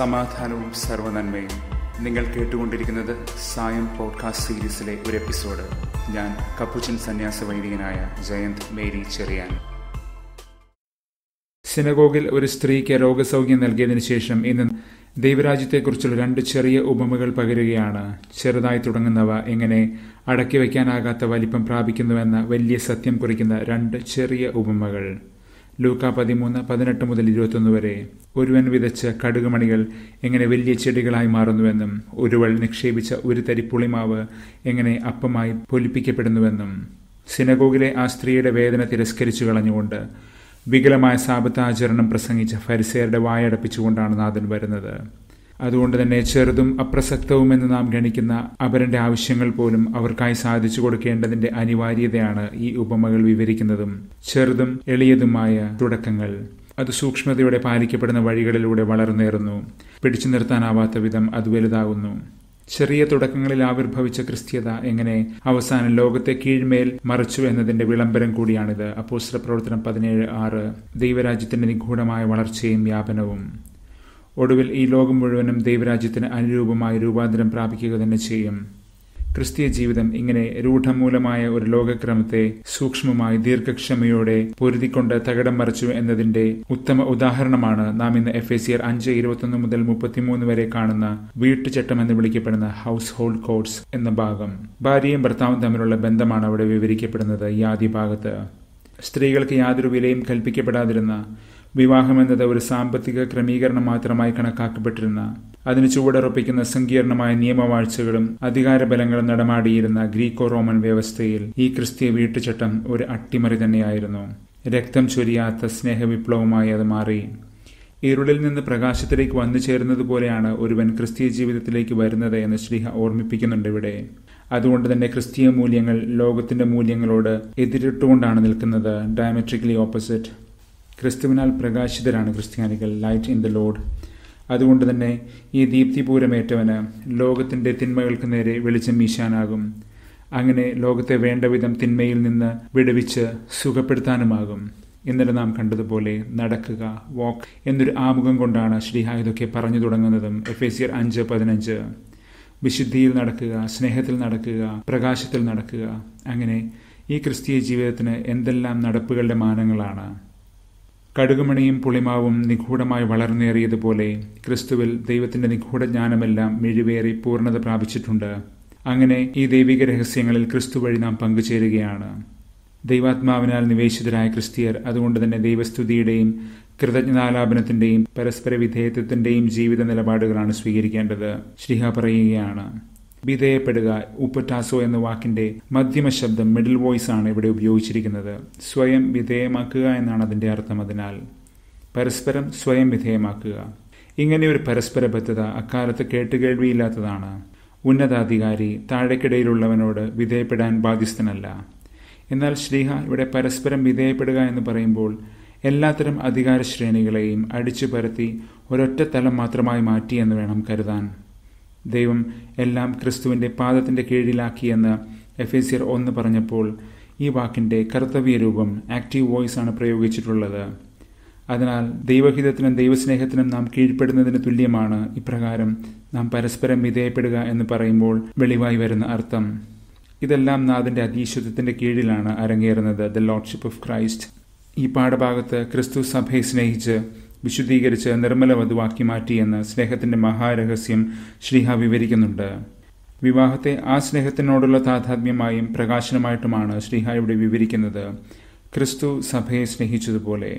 സമാധാനവും സർവനന്മയും നിങ്ങൾ കേട്ടുകൊണ്ടിരിക്കുന്നത് സായം പോഡ്കാസ്റ്റ് സീരീസിലെ ഒരു എപ്പിസോഡ് ഞാൻ കപ്പുച്ചൻ സന്യാസ വൈദികനായ ജയന്ത് മേരി ചെറിയാൻ സിനഗോഗിൽ ഒരു സ്ത്രീക്ക് രോഗസൗഖ്യം നൽകിയതിനു ശേഷം ഇന്ന് ദൈവരാജ്യത്തെക്കുറിച്ചുള്ള രണ്ട് ചെറിയ ഉപമകൾ പകരുകയാണ് ചെറുതായി തുടങ്ങുന്നവ എങ്ങനെ അടക്കി വയ്ക്കാനാകാത്ത വലിപ്പം പ്രാപിക്കുന്നുവെന്ന വലിയ സത്യം കുറിക്കുന്ന രണ്ട് ചെറിയ ഉപമകൾ ലൂക്ക പതിമൂന്ന് പതിനെട്ട് മുതൽ ഇരുപത്തൊന്ന് വരെ ഒരുവൻ വിതച്ച കടുകുമണികൾ എങ്ങനെ വലിയ ചെടികളായി മാറുന്നുവെന്നും ഒരുവൾ നിക്ഷേപിച്ച ഒരു തരി പുളിമാവ് എങ്ങനെ അപ്പമായി പൊലിപ്പിക്കപ്പെടുന്നുവെന്നും സിനഗോഗിലെ ആ സ്ത്രീയുടെ വേദന തിരസ്കരിച്ചു കളഞ്ഞുകൊണ്ട് വികലമായ സാപത്താചരണം പ്രസംഗിച്ച ഫരിസേരുടെ വായടപ്പിച്ചുകൊണ്ടാണ് നാഥൻ വരുന്നത് അതുകൊണ്ട് തന്നെ ചെറുതും അപ്രസക്തവുമെന്ന് നാം ഗണിക്കുന്ന അവരുടെ ആവശ്യങ്ങൾ പോലും അവർക്കായി സാധിച്ചു കൊടുക്കേണ്ടതിന്റെ അനിവാര്യതയാണ് ഈ ഉപമകൾ വിവരിക്കുന്നതും ചെറുതും എളിയതുമായ തുടക്കങ്ങൾ അത് സൂക്ഷ്മതയോടെ പാലിക്കപ്പെടുന്ന വഴികളിലൂടെ വളർന്നേറുന്നു പിടിച്ചു നിർത്താനാവാത്ത വിധം അത് വലുതാകുന്നു ചെറിയ തുടക്കങ്ങളിൽ ആവിർഭവിച്ച ക്രിസ്ത്യത എങ്ങനെ അവസാനം ലോകത്തെ കീഴ്മേൽ മറച്ചു എന്നതിന്റെ വിളംബരം കൂടിയാണിത് അപ്പോസ്റ്റർ പ്രവർത്തനം പതിനേഴ് ആറ് ദൈവരാജ്യത്തിന്റെ നിഗൂഢമായ വളർച്ചയും വ്യാപനവും ഒടുവിൽ ഈ ലോകം മുഴുവനും ദൈവരാജ്യത്തിന് അനുരൂപമായി രൂപാന്തരം പ്രാപിക്കുക തന്നെ ചെയ്യും ക്രിസ്തീയ ജീവിതം ഇങ്ങനെ രൂഢമൂലമായ ഒരു ലോകക്രമത്തെ സൂക്ഷ്മമായി ദീർഘക്ഷമയോടെ പൊരുതിക്കൊണ്ട് തകിടം മറിച്ചു എന്നതിന്റെ ഉത്തമ ഉദാഹരണമാണ് നാം ഇന്ന് എഫ് എ സിയർ അഞ്ച് ഇരുപത്തൊന്ന് മുതൽ മുപ്പത്തിമൂന്ന് വരെ കാണുന്ന വീട്ടുചട്ടം എന്ന് വിളിക്കപ്പെടുന്ന ഹൗസ് ഹോൾഡ് കോഡ്സ് എന്ന ഭാഗം ഭാര്യയും ഭർത്താവും തമ്മിലുള്ള ബന്ധമാണ് അവിടെ വിവരിക്കപ്പെടുന്നത് ഈ ആദ്യ ഭാഗത്ത് സ്ത്രീകൾക്ക് യാതൊരു വിലയും കൽപ്പിക്കപ്പെടാതിരുന്ന വിവാഹമെന്നത് ഒരു സാമ്പത്തിക ക്രമീകരണം മാത്രമായി കണക്കാക്കപ്പെട്ടിരുന്ന അതിന് ചുവടുറപ്പിക്കുന്ന സങ്കീർണമായ നിയമവാഴ്ചകളും അധികാരബലങ്ങളും നടമാടിയിരുന്ന ഗ്രീക്കോ റോമൻ വ്യവസ്ഥയിൽ ഈ ക്രിസ്തീയ വീട്ടുചട്ടം ഒരു അട്ടിമറി തന്നെയായിരുന്നു രക്തം ചൊരിയാത്ത സ്നേഹവിപ്ലവമായി അത് മാറി ഇരുളിൽ നിന്ന് പ്രകാശത്തിലേക്ക് വന്നു ചേരുന്നത് പോലെയാണ് ഒരുവൻ ക്രിസ്തീയ ജീവിതത്തിലേക്ക് വരുന്നത് എന്ന് ശ്രീഹ ഓർമ്മിപ്പിക്കുന്നുണ്ട് ഇവിടെ അതുകൊണ്ട് തന്നെ ക്രിസ്തീയ മൂല്യങ്ങൾ ലോകത്തിന്റെ മൂല്യങ്ങളോട് എതിരിട്ടുകൊണ്ടാണ് നിൽക്കുന്നത് ഡയമെട്രിക്കലി ഓപ്പോസിറ്റ് ക്രിസ്തുവിനാൽ പ്രകാശിതരാണ് ക്രിസ്ത്യാനികൾ ലൈറ്റ് ഇൻ ദ ലോഡ് അതുകൊണ്ട് തന്നെ ഈ ദീപ്തിപൂരമേറ്റവന് ലോകത്തിന്റെ തിന്മകൾക്ക് നേരെ വെളിച്ചം വീശാനാകും അങ്ങനെ ലോകത്തെ വേണ്ട വിധം തിന്മയിൽ നിന്ന് വിടുവിച്ച് സുഖപ്പെടുത്താനുമാകും ഇന്നലെ നാം കണ്ടതുപോലെ നടക്കുക വാക്ക് എന്നൊരു ആമുഖം കൊണ്ടാണ് ശ്രീഹ ഇതൊക്കെ പറഞ്ഞു തുടങ്ങുന്നതും എഫ് എ സിയർ അഞ്ച് പതിനഞ്ച് വിശുദ്ധിയിൽ നടക്കുക സ്നേഹത്തിൽ നടക്കുക പ്രകാശത്തിൽ നടക്കുക അങ്ങനെ ഈ ക്രിസ്തീയ ജീവിതത്തിന് എന്തെല്ലാം നടപ്പുകളുടെ മാനങ്ങളാണ് കടുകുമണിയും പുളിമാവും നിഗൂഢമായി വളർന്നേറിയതുപോലെ ക്രിസ്തുവിൽ ദൈവത്തിന്റെ നിഗൂഢ ജ്ഞാനമെല്ലാം മിഴിവേറി പൂർണ്ണത പ്രാപിച്ചിട്ടുണ്ട് അങ്ങനെ ഈ ദൈവിക രഹസ്യങ്ങളിൽ ക്രിസ്തു വഴി നാം പങ്കുചേരുകയാണ് ദൈവാത്മാവിനാൽ നിവേശിതരായ ക്രിസ്തീയർ അതുകൊണ്ട് തന്നെ ദൈവസ്തുതിയുടെയും കൃതജ്ഞതാലാപനത്തിന്റെയും പരസ്പര വിധേയത്വത്തിന്റെയും ജീവിത നിലപാടുകളാണ് സ്വീകരിക്കേണ്ടത് ശ്രീഹ പറയുകയാണ് വിധേയപ്പെടുക ഉപ്പറ്റാസോ എന്ന വാക്കിന്റെ മധ്യമ ശബ്ദം മിഡിൽ വോയിസ് ആണ് ഇവിടെ ഉപയോഗിച്ചിരിക്കുന്നത് സ്വയം വിധേയമാക്കുക എന്നാണ് അതിന്റെ അർത്ഥം അതിനാൽ പരസ്പരം സ്വയം വിധേയമാക്കുക ഇങ്ങനെ ഒരു പരസ്പര ബദ്ധത അക്കാലത്ത് കേട്ടുകേൾവിയില്ലാത്തതാണ് ഉന്നതാധികാരി താഴേക്കിടയിലുള്ളവനോട് വിധേയപ്പെടാൻ ബാധ്യസ്ഥനല്ല എന്നാൽ ശ്രീഹ ഇവിടെ പരസ്പരം വിധേയപ്പെടുക എന്ന് പറയുമ്പോൾ എല്ലാത്തരം അധികാര ശ്രേണികളെയും അടിച്ചു പരത്തി ഒരൊറ്റ തലം മാത്രമായി മാറ്റി എന്ന് വേണം കരുതാൻ ദൈവം എല്ലാം ക്രിസ്തുവിന്റെ പാദത്തിന്റെ കീഴിലാക്കിയെന്ന് എഫ് എ സിയർ ഒന്ന് പറഞ്ഞപ്പോൾ ഈ വാക്കിന്റെ കർത്തവ്യ രൂപം ആക്റ്റീവ് വോയിസ് ആണ് പ്രയോഗിച്ചിട്ടുള്ളത് അതിനാൽ ദൈവഹിതത്തിനും ദൈവസ്നേഹത്തിനും നാം കീഴ്പ്പെടുന്നതിന് തുല്യമാണ് ഇപ്രകാരം നാം പരസ്പരം വിധേയപ്പെടുക എന്ന് പറയുമ്പോൾ വെളിവായി വരുന്ന അർത്ഥം ഇതെല്ലാം നാഥന്റെ അതീശത്വത്തിന്റെ കീഴിലാണ് അരങ്ങേറുന്നത് ദ ലോർഡ്ഷിപ്പ് ഓഫ് ക്രൈസ്റ്റ് ഈ പാഠഭാഗത്ത് ക്രിസ്തു സഭയെ സ്നേഹിച്ച് വിശുദ്ധീകരിച്ച് നിർമ്മല വധുവാക്കി മാറ്റിയെന്ന് സ്നേഹത്തിന്റെ മഹാരഹസ്യം ശ്രീഹ വിവരിക്കുന്നുണ്ട് വിവാഹത്തെ ആ സ്നേഹത്തിനോടുള്ള താതാത്മ്യമായും പ്രകാശനമായിട്ടുമാണ് ശ്രീഹ ഇവിടെ വിവരിക്കുന്നത് ക്രിസ്തു സഭയെ സ്നേഹിച്ചതുപോലെ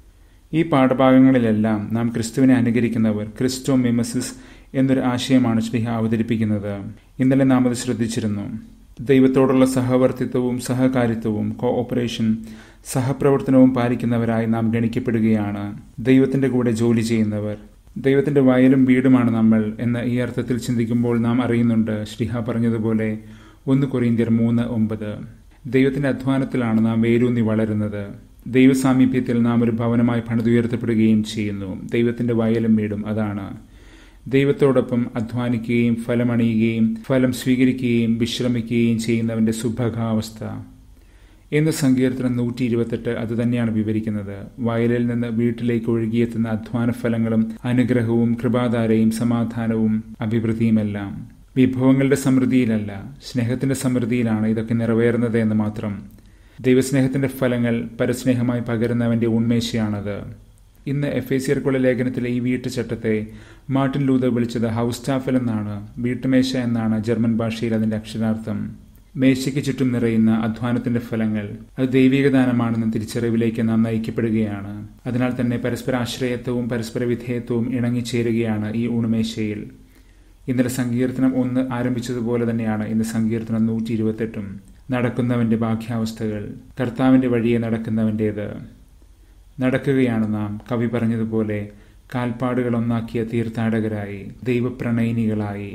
ഈ പാഠഭാഗങ്ങളിലെല്ലാം നാം ക്രിസ്തുവിനെ അനുകരിക്കുന്നവർ ക്രിസ്റ്റോ മിമസിസ് എന്നൊരു ആശയമാണ് ശ്രീഹ അവതരിപ്പിക്കുന്നത് ഇന്നലെ നാം അത് ശ്രദ്ധിച്ചിരുന്നു ദൈവത്തോടുള്ള സഹവർത്തിത്വവും സഹകാരിത്വവും കോ ഓപ്പറേഷൻ സഹപ്രവർത്തനവും പാലിക്കുന്നവരായി നാം ഗണിക്കപ്പെടുകയാണ് ദൈവത്തിന്റെ കൂടെ ജോലി ചെയ്യുന്നവർ ദൈവത്തിന്റെ വയലും വീടുമാണ് നമ്മൾ എന്ന ഈ അർത്ഥത്തിൽ ചിന്തിക്കുമ്പോൾ നാം അറിയുന്നുണ്ട് ശ്രീഹ പറഞ്ഞതുപോലെ ഒന്ന് കൊറിയന്ത്യർ മൂന്ന് ഒമ്പത് ദൈവത്തിന്റെ അധ്വാനത്തിലാണ് നാം വേരൂന്നി വളരുന്നത് ദൈവസാമീപ്യത്തിൽ നാം ഒരു ഭവനമായി പണിതുയർത്തപ്പെടുകയും ചെയ്യുന്നു ദൈവത്തിന്റെ വയലും വീടും അതാണ് ദൈവത്തോടൊപ്പം അധ്വാനിക്കുകയും ഫലമണിയുകയും ഫലം സ്വീകരിക്കുകയും വിശ്രമിക്കുകയും ചെയ്യുന്നവന്റെ സുഭഗാവസ്ഥ ഇന്ന് സങ്കീർത്തനം നൂറ്റി ഇരുപത്തെട്ട് അതുതന്നെയാണ് വിവരിക്കുന്നത് വയലിൽ നിന്ന് വീട്ടിലേക്ക് ഒഴുകിയെത്തുന്ന അധ്വാന ഫലങ്ങളും അനുഗ്രഹവും കൃപാധാരയും സമാധാനവും അഭിവൃദ്ധിയുമെല്ലാം വിഭവങ്ങളുടെ സമൃദ്ധിയിലല്ല സ്നേഹത്തിന്റെ സമൃദ്ധിയിലാണ് ഇതൊക്കെ നിറവേറുന്നത് എന്ന് മാത്രം ദൈവസ്നേഹത്തിന്റെ ഫലങ്ങൾ പരസ്നേഹമായി പകരുന്നവന്റെ ഉന്മേഷയാണത് ഇന്ന് എഫ് എ സിയർക്കുള്ള ലേഖനത്തിലെ ഈ വീട്ടുചട്ടത്തെ മാർട്ടിൻ ലൂതർ വിളിച്ചത് ഹൗസ് സ്റ്റാഫൽ എന്നാണ് വീട്ടുമേശ എന്നാണ് ജർമ്മൻ ഭാഷയിൽ അതിന്റെ അക്ഷരാർത്ഥം മേശയ്ക്ക് ചുറ്റും നിറയുന്ന അധ്വാനത്തിന്റെ ഫലങ്ങൾ അത് ദൈവിക ദാനമാണെന്ന തിരിച്ചറിവിലേക്ക് നാം നയിക്കപ്പെടുകയാണ് അതിനാൽ തന്നെ പരസ്പര ആശ്രയത്വവും പരസ്പര വിധേയത്വവും ഇണങ്ങിച്ചേരുകയാണ് ഈ ഊണുമേശയിൽ ഇന്നലെ സങ്കീർത്തനം ഒന്ന് ആരംഭിച്ചതുപോലെ തന്നെയാണ് ഇന്ന് സങ്കീർത്തനം നൂറ്റി ഇരുപത്തെട്ടും നടക്കുന്നവന്റെ ബാഹ്യാവസ്ഥകൾ കർത്താവിന്റെ വഴിയെ നടക്കുന്നവൻ്റേത് നടക്കുകയാണ് നാം കവി പറഞ്ഞതുപോലെ കാൽപ്പാടുകൾ ഒന്നാക്കിയ തീർത്ഥാടകരായി ദൈവപ്രണയിനികളായി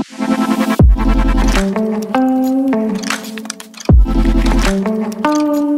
thank you